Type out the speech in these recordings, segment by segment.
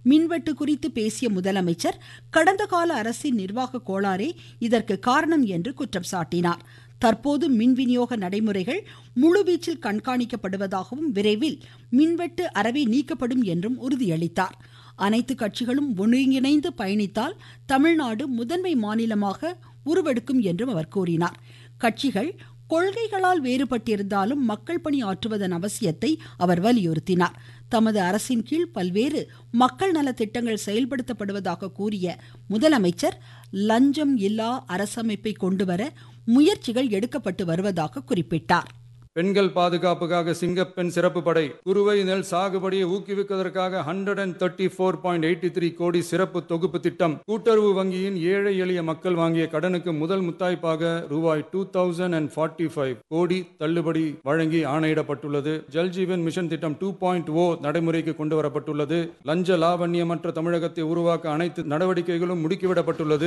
மின்வெட்டு குறித்து பேசிய முதலமைச்சர் கடந்த கால அரசின் நிர்வாக கோளாறே இதற்கு காரணம் என்று குற்றம் சாட்டினார் தற்போது மின் விநியோக நடைமுறைகள் முழுவீச்சில் கண்காணிக்கப்படுவதாகவும் விரைவில் மின்வெட்டு அறவே நீக்கப்படும் என்றும் உறுதியளித்தார் அனைத்து கட்சிகளும் ஒருங்கிணைந்து பயணித்தால் தமிழ்நாடு முதன்மை மாநிலமாக உருவெடுக்கும் என்றும் அவர் கூறினார் கட்சிகள் கொள்கைகளால் வேறுபட்டிருந்தாலும் மக்கள் பணி ஆற்றுவதன் அவசியத்தை அவர் வலியுறுத்தினார் தமது அரசின் கீழ் பல்வேறு மக்கள் நல திட்டங்கள் செயல்படுத்தப்படுவதாக கூறிய முதலமைச்சர் லஞ்சம் இல்லா அரசமைப்பை கொண்டுவர முயற்சிகள் எடுக்கப்பட்டு வருவதாக குறிப்பிட்டார் பெண்கள் பாதுகாப்புக்காக சிங்கப்பெண் சிறப்பு படை குறுவை நெல் சாகுபடியை ஊக்குவிப்பதற்காக hundred and thirty four point eighty three crore சிறப்பு தொகுப்பு திட்டம் கூட்டுறவு வங்கியின் ஏழை எளிய மக்கள் வாங்கிய கடனுக்கு முதல் முத்தாய்ப்பாக ரூபாய் two thousand and forty five கோடி தள்ளுபடி வழங்கி ஆணையிடப்பட்டுள்ளது ஜல்ஜீவன் மிஷன் திட்டம் டூ பாயிண்ட் ஓ நடைமுறைக்கு கொண்டு வரப்பட்டுள்ளது லஞ்ச லாவண்யமற்ற தமிழகத்தை உருவாக்க அனைத்து நடவடிக்கைகளும் முடுக்கிவிடப்பட்டுள்ளது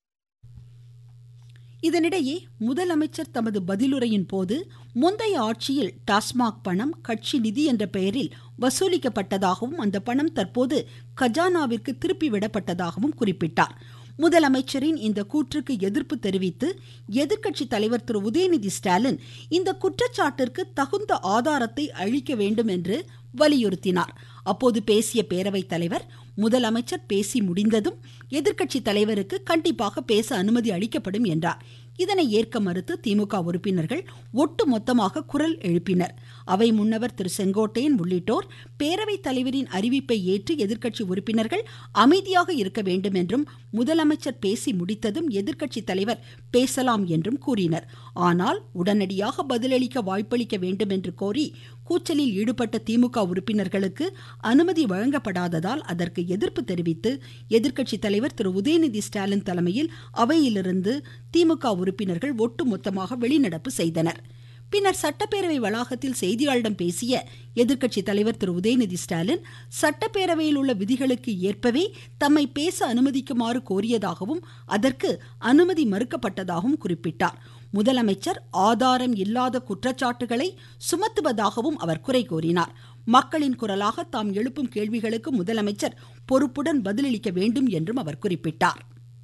இதனிடையே முதலமைச்சர் தமது பதிலுரையின் போது முந்தைய ஆட்சியில் டாஸ்மாக் பணம் கட்சி நிதி என்ற பெயரில் வசூலிக்கப்பட்டதாகவும் அந்த பணம் தற்போது கஜானாவிற்கு திருப்பி விடப்பட்டதாகவும் குறிப்பிட்டார் முதலமைச்சரின் இந்த கூற்றுக்கு எதிர்ப்பு தெரிவித்து எதிர்க்கட்சி தலைவர் திரு உதயநிதி ஸ்டாலின் இந்த குற்றச்சாட்டிற்கு தகுந்த ஆதாரத்தை அளிக்க வேண்டும் என்று வலியுறுத்தினார் அப்போது பேசிய பேரவைத் தலைவர் முதலமைச்சர் பேசி முடிந்ததும் எதிர்க்கட்சி தலைவருக்கு கண்டிப்பாக பேச அனுமதி அளிக்கப்படும் என்றார் இதனை ஏற்க மறுத்து திமுக உறுப்பினர்கள் ஒட்டுமொத்தமாக குரல் எழுப்பினர் அவை முன்னவர் திரு செங்கோட்டையன் உள்ளிட்டோர் பேரவைத் தலைவரின் அறிவிப்பை ஏற்று எதிர்க்கட்சி உறுப்பினர்கள் அமைதியாக இருக்க வேண்டும் என்றும் முதலமைச்சர் பேசி முடித்ததும் எதிர்க்கட்சி தலைவர் பேசலாம் என்றும் கூறினர் ஆனால் உடனடியாக பதிலளிக்க வாய்ப்பளிக்க வேண்டும் என்று கோரி கூச்சலில் ஈடுபட்ட திமுக உறுப்பினர்களுக்கு அனுமதி வழங்கப்படாததால் அதற்கு எதிர்ப்பு தெரிவித்து எதிர்க்கட்சி தலைவர் திரு உதயநிதி ஸ்டாலின் தலைமையில் அவையிலிருந்து திமுக உறுப்பினர்கள் ஒட்டுமொத்தமாக வெளிநடப்பு செய்தனர் பின்னர் சட்டப்பேரவை வளாகத்தில் செய்தியாளரிடம் பேசிய எதிர்க்கட்சி தலைவர் திரு உதயநிதி ஸ்டாலின் சட்டப்பேரவையில் உள்ள விதிகளுக்கு ஏற்பவே தம்மை பேச அனுமதிக்குமாறு கோரியதாகவும் அதற்கு அனுமதி மறுக்கப்பட்டதாகவும் குறிப்பிட்டார் முதலமைச்சர் ஆதாரம் இல்லாத குற்றச்சாட்டுகளை சுமத்துவதாகவும் அவர் குறை கூறினார் மக்களின் குரலாக தாம் எழுப்பும் கேள்விகளுக்கு முதலமைச்சர் பொறுப்புடன் பதிலளிக்க வேண்டும் என்றும் அவர் குறிப்பிட்டார்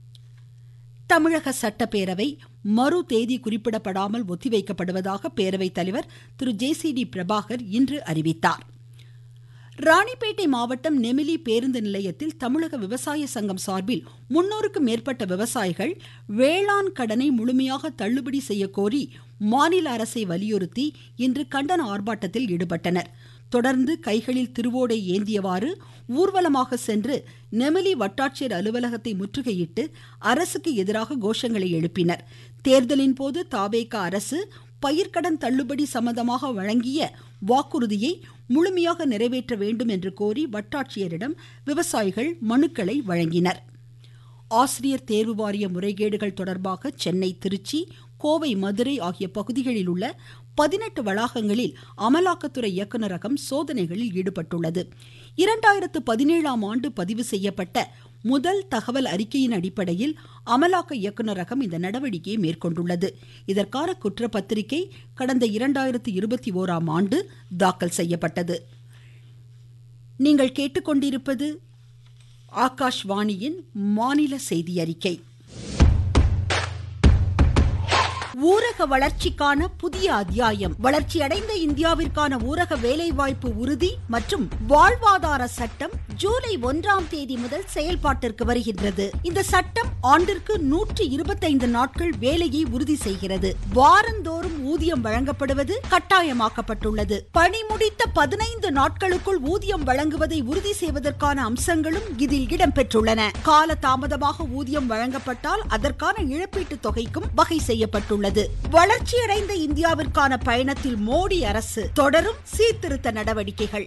தமிழக சட்டப்பேரவை மறு தேதி குறிப்பிடப்படாமல் ஒத்திவைக்கப்படுவதாக பேரவைத் தலைவர் Thiru J C D Prabhakar இன்று அறிவித்தார் ராணிப்பேட்டை மாவட்டம் நெமிலி பேருந்து நிலையத்தில் தமிழக விவசாய சங்கம் சார்பில் முன்னூறுக்கும் மேற்பட்ட விவசாயிகள் வேளாண் கடனை முழுமையாக தள்ளுபடி செய்ய கோரி மாநில அரசை வலியுறுத்தி இன்று கண்டன ஆர்ப்பாட்டத்தில் ஈடுபட்டனர் தொடர்ந்து கைகளில் திருவோடை ஏந்தியவாறு ஊர்வலமாக சென்று நெமிலி வட்டாட்சியர் அலுவலகத்தை முற்றுகையிட்டு அரசுக்கு எதிராக கோஷங்களை எழுப்பினர் தேர்தலின் போது தாவேக அரசு பயிர்க்கடன் தள்ளுபடி சம்பந்தமாக வழங்கிய வாக்குறுதியை முழுமையாக நிறைவேற்ற வேண்டும் என்று கோரி வட்டாட்சியரிடம் விவசாயிகள் மனுக்களை வழங்கினர் ஆசிரியர் தேர்வு வாரிய முறைகேடுகள் தொடர்பாக சென்னை திருச்சி கோவை மதுரை ஆகிய பகுதிகளில் உள்ள பதினெட்டு வளாகங்களில் அமலாக்கத்துறை இயக்குநரகம் சோதனைகளில் ஈடுபட்டுள்ளது இரண்டாயிரத்து பதினேழாம் ஆண்டு பதிவு செய்யப்பட்ட முதல் தகவல் அறிக்கையின் அடிப்படையில் அமலாக்க இயக்குநரகம் இந்த நடவடிக்கையை மேற்கொண்டுள்ளது இதற்கான குற்றப்பத்திரிகை கடந்த இரண்டாயிரத்து இருபத்தி ஓராம் ஆண்டு தாக்கல் செய்யப்பட்டது நீங்கள் கேட்டுக்கொண்டிருப்பது ஆகாஷ்வாணியின் மாநில செய்தி அறிக்கை ஊரக வளர்ச்சிக்கான புதிய அத்தியாயம் வளர்ச்சியடைந்த இந்தியாவிற்கான ஊரக வேலைவாய்ப்பு உறுதி மற்றும் வாழ்வாதார சட்டம் ஜூலை ஒன்றாம் தேதி முதல் செயல்பாட்டிற்கு வருகின்றது இந்த சட்டம் ஆண்டிற்கு நூற்றி இருபத்தைந்து நாட்கள் வேலையை உறுதி செய்கிறது வாரந்தோறும் ஊதியம் வழங்கப்படுவது கட்டாயமாக்கப்பட்டுள்ளது பணி முடித்த பதினைந்து நாட்களுக்குள் ஊதியம் வழங்குவதை உறுதி செய்வதற்கான அம்சங்களும் இதில் இடம்பெற்றுள்ளன கால தாமதமாக ஊதியம் வழங்கப்பட்டால் அதற்கான இழப்பீட்டு தொகைக்கும் வகை செய்யப்பட்டுள்ளது உள்ளது வளர்ச்சியடைந்த இந்தியாவிற்கான பயணத்தில் மோடி அரசு தொடரும் சீர்திருத்த நடவடிக்கைகள்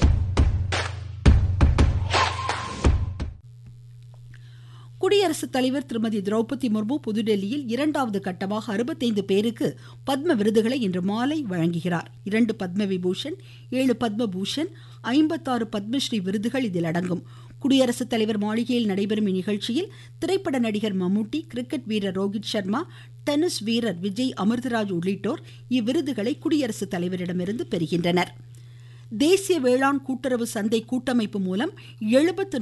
குடியரசுத் தலைவர் திருமதி திரௌபதி முர்மு புதுடெல்லியில் இரண்டாவது கட்டமாக அறுபத்தைந்து பேருக்கு பத்ம விருதுகளை இன்று மாலை வழங்குகிறார் இரண்டு பத்ம விபூஷன் ஏழு பத்ம பூஷன் ஐம்பத்தாறு பத்மஸ்ரீ விருதுகள் இதில் அடங்கும் குடியரசுத் தலைவர் மாளிகையில் நடைபெறும் இந்நிகழ்ச்சியில் திரைப்பட நடிகர் மம்முட்டி கிரிக்கெட் வீரர் ரோஹித் சர்மா டென்னிஸ் வீரர் விஜய் அமிர்தராஜ் உள்ளிட்டோர் இவ்விருதுகளை குடியரசுத் தலைவரிடமிருந்து பெறுகின்றனர் தேசிய வேளாண் கூட்டுறவு சந்தை கூட்டமைப்பு மூலம் எழுபத்து